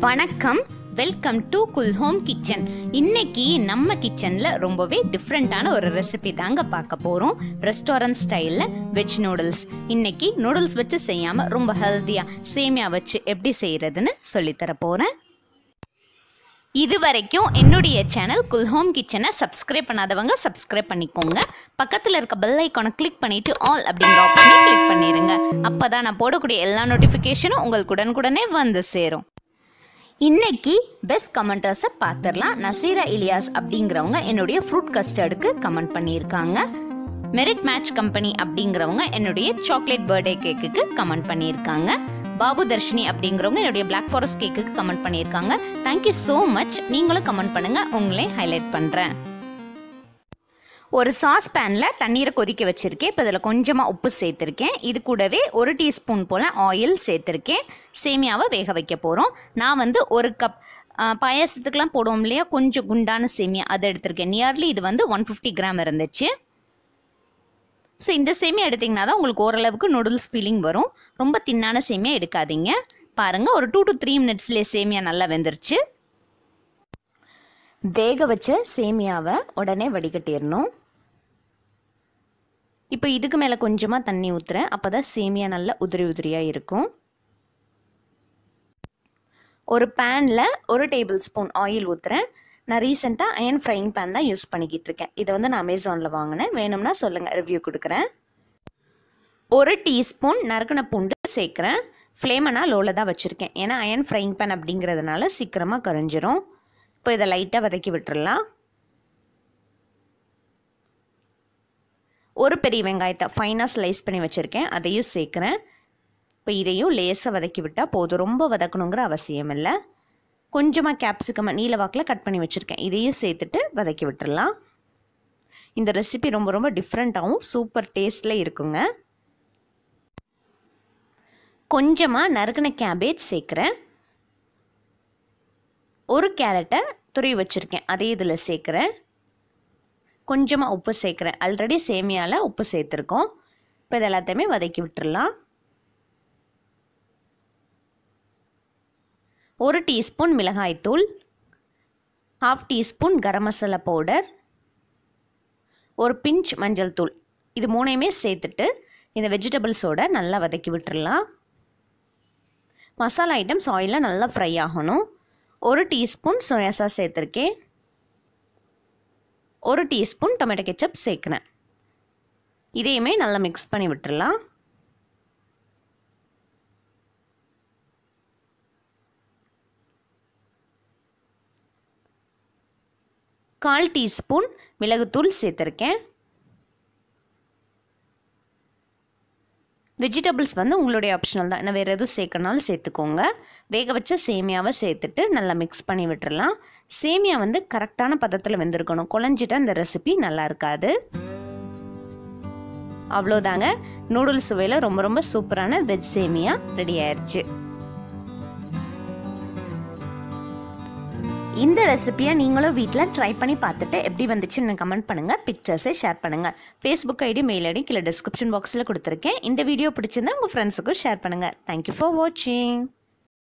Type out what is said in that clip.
வணக்கம் welcome to குல் home kitchen இன்னைக்கு நம்ம கிச்சனில் ரொம்பவே டிஃப்ரெண்ட்டான ஒரு ரெசிபி தாங்க பார்க்க போகிறோம் ரெஸ்டாரண்ட் ஸ்டைலில் வெஜ் நூடுல்ஸ் இன்னைக்கு நூடுல்ஸ் வச்சு செய்யாமல் ரொம்ப ஹெல்த்தியாக சேமியா வச்சு எப்படி செய்கிறதுன்னு சொல்லித்தர போகிறேன் இது வரைக்கும் என்னுடைய சேனல் குல்ஹோம் கிச்சனை சப்ஸ்கிரைப் பண்ணாதவங்க சப்ஸ்கிரைப் பண்ணிக்கோங்க பக்கத்தில் இருக்க பெல் ஐக்கானை கிளிக் பண்ணிட்டு ஆல் அப்படிங்கிற ஆப்ஷனை கிளிக் பண்ணிடுங்க அப்போ தான் நான் போடக்கூடிய எல்லா நோட்டிஃபிகேஷனும் உங்களுக்கு உடனுக்குடனே வந்து சேரும் இன்னைக்கு பெஸ்ட் கமெண்டர்ஸை பார்த்துடலாம் நசீரா இலியாஸ் அப்படிங்கிறவங்க என்னுடைய ஃப்ரூட் கஸ்டர்டுக்கு கமெண்ட் பண்ணியிருக்காங்க மெரிட் மேட்ச் கம்பெனி அப்படிங்கிறவங்க என்னுடைய சாக்லேட் பர்த்டே கேக்குக்கு கமெண்ட் பண்ணியிருக்காங்க பாபு தர்ஷினி அப்படிங்கிறவங்க என்னுடைய பிளாக் ஃபாரஸ்ட் கேக்குக்கு கமெண்ட் பண்ணியிருக்காங்க தேங்க்யூ ஸோ மச் நீங்களும் கமெண்ட் பண்ணுங்க உங்களே ஹைலைட் பண்ணுறேன் ஒரு சாஸ் பேனில் தண்ணீரை கொதிக்க வச்சுருக்கேன் இப்போ இதில் கொஞ்சமாக உப்பு சேர்த்துருக்கேன் இது கூடவே ஒரு டீஸ்பூன் போல் ஆயில் சேர்த்துருக்கேன் சேமியாவை வேக வைக்க போகிறோம் நான் வந்து ஒரு கப் பாயாசத்துக்கெலாம் போடுவோம் இல்லையா கொஞ்சம் குண்டான சேமியா அதை எடுத்திருக்கேன் நியர்லி இது வந்து ஒன் ஃபிஃப்டி கிராம் இருந்துச்சு ஸோ இந்த சேமியா எடுத்திங்கன்னா தான் உங்களுக்கு ஓரளவுக்கு நூடுல்ஸ் ஃபீலிங் வரும் ரொம்ப தின்னான சேமியா எடுக்காதீங்க பாருங்கள் ஒரு டூ டு த்ரீ மினிட்ஸ்லேயே சேமியா நல்லா வெந்துருச்சு வேக வச்ச சேமியாவை உடனே வடிகட்டிடணும் இப்போ இதுக்கு மேலே கொஞ்சமாக தண்ணி ஊற்றுறேன் அப்போ தான் சேமியா நல்லா உதிரி உதிரியாக இருக்கும் ஒரு பேனில் ஒரு டேபிள் ஸ்பூன் ஆயில் ஊற்றுறேன் நான் ரீசெண்டாக அயன் ஃப்ரைங் பேன் தான் யூஸ் பண்ணிக்கிட்டு இருக்கேன் இதை வந்து நான் அமேசானில் வாங்கினேன் வேணும்னா சொல்லுங்கள் ரிவ்யூ கொடுக்குறேன் ஒரு டீஸ்பூன் நறுக்கின பூண்டு சேர்க்குறேன் ஃப்ளேமை நான் லோவில் தான் வச்சுருக்கேன் ஏன்னா அயன் ஃப்ரைங் பேன் அப்படிங்கிறதுனால சீக்கிரமாக கரைஞ்சிரும் இப்போ இதை லைட்டாக வதக்கி விட்டுறலாம் ஒரு பெரிய வெங்காயத்தை ஃபைனாக ஸ்லைஸ் பண்ணி வச்சுருக்கேன் அதையும் சேர்க்குறேன் இப்போ இதையும் லேசாக வதக்கி விட்டால் போதும் ரொம்ப வதக்கணுங்கிற அவசியம் இல்லை கொஞ்சமாக கேப்சிகம் நீல வாக்கில் கட் பண்ணி வச்சுருக்கேன் இதையும் சேர்த்துட்டு வதக்கி விட்டுறலாம் இந்த ரெசிபி ரொம்ப ரொம்ப டிஃப்ரெண்ட்டாகவும் சூப்பர் டேஸ்ட்டில் இருக்குங்க கொஞ்சமாக நறுக்கின கேபேஜ் சேர்க்குறேன் ஒரு கேரட்டை துருவி வச்சுருக்கேன் அதே இதில் சேர்க்குறேன் கொஞ்சமாக உப்பு சேர்க்குறேன் ஆல்ரெடி சேமியாவில் உப்பு சேர்த்துருக்கோம் இப்போ இது எல்லாத்தையுமே வதக்கி விட்டுறலாம் ஒரு டீஸ்பூன் மிளகாய்த்தூள் half teaspoon garam masala powder ஒரு பிஞ்ச் மஞ்சள் தூள் இது மூணையுமே சேர்த்துட்டு இந்த வெஜிடபிள்ஸோட நல்லா வதக்கி விட்டுறலாம் மசாலா ஐட்டம்ஸ் ஆயிலில் நல்லா ஃப்ரை ஆகணும் ஒரு டீஸ்பூன் சோயா சாஸ் சேர்த்துருக்கேன் ஒரு டீஸ்பூன் டொமேட்டோ கெச்சப் சேர்க்குறேன் இதையுமே நல்லா மிக்ஸ் பண்ணி விட்டுறலாம் கால் டீஸ்பூன் மிளகுத்தூள் சேர்த்துருக்கேன் வெஜிடபிள்ஸ் வந்து உங்களுடைய ஆப்ஷனல் தான் என்ன வேறு எதுவும் சேர்க்கனாலும் சேர்த்துக்கோங்க வேக வச்ச சேமியாவை சேர்த்துட்டு நல்லா மிக்ஸ் பண்ணி விட்டுறலாம் சேமியா வந்து கரெக்டான பதத்தில் வெந்திருக்கணும் குழஞ்சிட்டா இந்த ரெசிபி நல்லா இருக்காது அவ்வளோதாங்க நூடுல்ஸ் சுவையில் ரொம்ப ரொம்ப சூப்பரான வெஜ் சேமியா ரெடி ஆயிடுச்சு இந்த ரெசிபியை நீங்களும் வீட்டில் ட்ரை பண்ணி பார்த்துட்டு எப்படி வந்துச்சுன்னு கமெண்ட் பண்ணுங்கள் பிக்சர்ஸை ஷேர் பண்ணுங்கள் ஃபேஸ்புக் ஐடி மெயில் ஐடி கீழே டிஸ்கிரிப்ஷன் பாக்ஸில் கொடுத்துருக்கேன் இந்த வீடியோ பிடிச்சிருந்தா உங்கள் ஃப்ரெண்ட்ஸுக்கும் ஷேர் பண்ணுங்கள் தேங்க்யூ ஃபார் வாட்சிங்